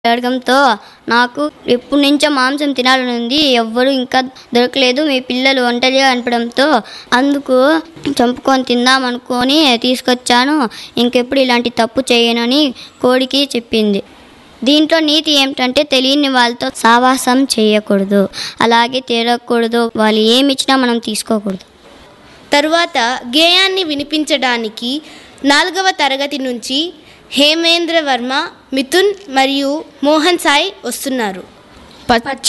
అడగడంతో నాకు ఎప్పటి నుంచో మాంసం తినాలని ఉంది ఎవ్వరు ఇంకా దొరకలేదు మీ పిల్లలు ఒంటరిగా అనపడంతో అందుకు చంపుకొని తిందాం అనుకొని తీసుకొచ్చాను ఇంకెప్పుడు ఇలాంటి తప్పు చేయనని కోడికి చెప్పింది దీంట్లో నీతి ఏమిటంటే తెలియని వాళ్ళతో సావాసం చేయకూడదు అలాగే తిరగకూడదు వాళ్ళు ఏమి ఇచ్చినా మనం తీసుకోకూడదు తరువాత గేయాన్ని వినిపించడానికి నాలుగవ తరగతి నుంచి హేమేంద్ర వర్మ మిథున్ మరియు మోహన్ సాయి వస్తున్నారు పచ్చ